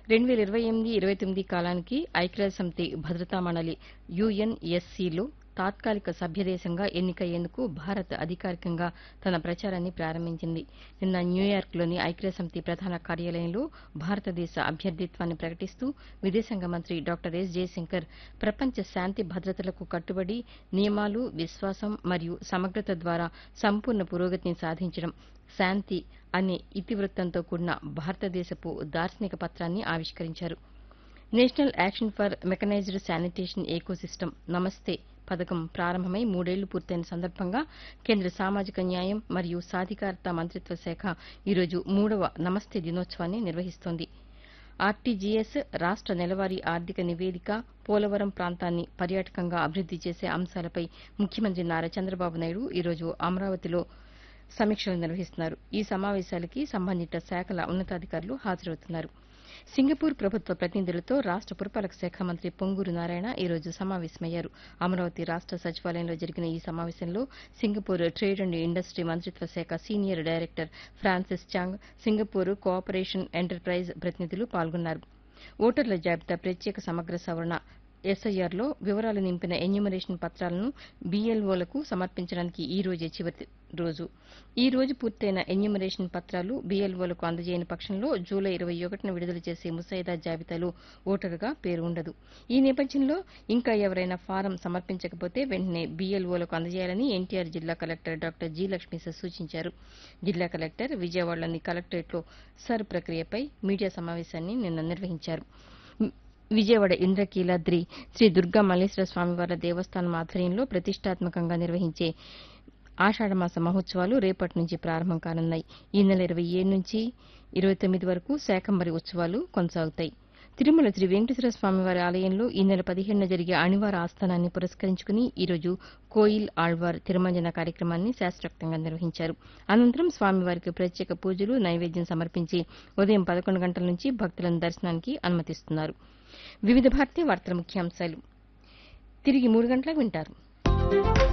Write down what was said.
రెండు వేల ఇరవై ఎనిమిది ఇరవై తొమ్మిది కాలానికి ఐక్యరాజ్యసమితి భద్రతా మండలి యుఎన్ఎస్సిలో తాత్కాలిక సభ్యదేశంగా ఎన్నికయ్యేందుకు భారత్ అధికారికంగా తన ప్రచారాన్ని ప్రారంభించింది నిన్న న్యూయార్క్లోని ఐక్యరాజ్యసమితి ప్రధాన కార్యాలయంలో భారతదేశ అభ్యర్థిత్వాన్ని ప్రకటిస్తూ విదేశాంగ మంత్రి డాక్టర్ ఎస్ జయశంకర్ ప్రపంచ శాంతి భద్రతలకు కట్టుబడి నియమాలు విశ్వాసం మరియు సమగ్రత ద్వారా సంపూర్ణ పురోగతిని సాధించడం శాంతి అనే ఇతివృత్తంతో కూడిన భారతదేశపు దార్శనిక పత్రాన్ని ఆవిష్కరించారు national action for mechanised sanitation ecosystem Namaste పథకం ప్రారంభమై మూడేళ్లు పూర్తయిన సందర్భంగా కేంద్ర సామాజిక న్యాయం మరియు సాధికారత మంత్రిత్వ శాఖ ఈరోజు మూడవ నమస్తే దినోత్సవాన్ని నిర్వహిస్తోంది ఆర్టీజీఎస్ రాష్ట నెలవారీ ఆర్థిక నివేదిక పోలవరం ప్రాంతాన్ని పర్యాటకంగా అభివృద్ది చేసే అంశాలపై ముఖ్యమంత్రి నారా చంద్రబాబు నాయుడు ఈరోజు అమరావతిలో సమీక్షలు నిర్వహిస్తున్నారు ఈ సమావేశాలకి సంబంధిత శాఖల ఉన్నతాధికారులు హాజరవుతున్నారు సింగపూర్ ప్రభుత్వ ప్రతినిధులతో రాష్ట పురపాలక శాఖ మంత్రి పొంగూరు నారాయణ ఈ రోజు సమావేశమయ్యారు అమరావతి రాష్ట సచివాలయంలో జరిగిన ఈ సమావేశంలో సింగపూర్ ట్రేడ్ అండ్ ఇండస్ట్రీ మంత్రిత్వ శాఖ senior director Francis Chang Singapore cooperation enterprise ప్రతినిధులు పాల్గొన్నారు ఓటర్ల జాబితా ప్రత్యేక సమగ్ర సవరణ ఎస్ఐఆర్లో వివరాలు నింపిన ఎన్యూమరేషన్ పత్రాలను బీఎల్ఓలకు సమర్పించడానికి ఈ రోజే చివరి రోజు ఈ రోజు పూర్తయిన ఎన్యూమరేషన్ పత్రాలు బీఎల్ఓలకు అందజేయని పక్షంలో జూలై ఇరవై ఒకటిన విడుదల చేసే ముసాయిదా జాబితాలో ఓటరుగా పేరు ఉండదు ఈ నేపథ్యంలో ఇంకా ఎవరైనా ఫారం సమర్పించకపోతే వెంటనే బీఎల్ఓలకు అందజేయాలని ఎన్టీఆర్ జిల్లా కలెక్టర్ డాక్టర్ జి లక్ష్మీస సూచించారు జిల్లా కలెక్టర్ విజయవాడలోని కలెక్టరేట్లో సర్ ప్రక్రియపై మీడియా సమావేశాన్ని నిన్న నిర్వహించారు విజయవాడ ఇంద్రకీలాద్రి శ్రీ దుర్గా మల్లేశ్వర స్వామివార్ల దేవస్థానం ఆధ్వర్యంలో ప్రతిష్టాత్మకంగా నిర్వహించే ఆషాఢమాస మహోత్సవాలు రేపటి నుంచి ప్రారంభం కానున్నాయి ఈ నెల ఇరవై ఏడు నుంచి ఇరవై తొమ్మిది వరకు శాకంబరి ఉత్సవాలు కొనసాగుతాయి తిరుమల శ్రీ వెంకటేశ్వర స్వామివారి ఆలయంలో ఈ నెల పదిహేడున జరిగే అణివార ఆస్థానాన్ని పురస్కరించుకుని ఈరోజు కోయిల్ ఆళ్వార్ తిరుమంజన కార్యక్రమాన్ని శాస్త్రోక్తంగా నిర్వహించారు అనంతరం స్వామివారికి ప్రత్యేక పూజలు నైవేద్యం సమర్పించి ఉదయం పదకొండు గంటల నుంచి భక్తులను దర్శనానికి అనుమతిస్తున్నారు వివిధ భారతీయ వార్తల ముఖ్యాంశాలు తిరిగి మూడు గంటలకు వింటారు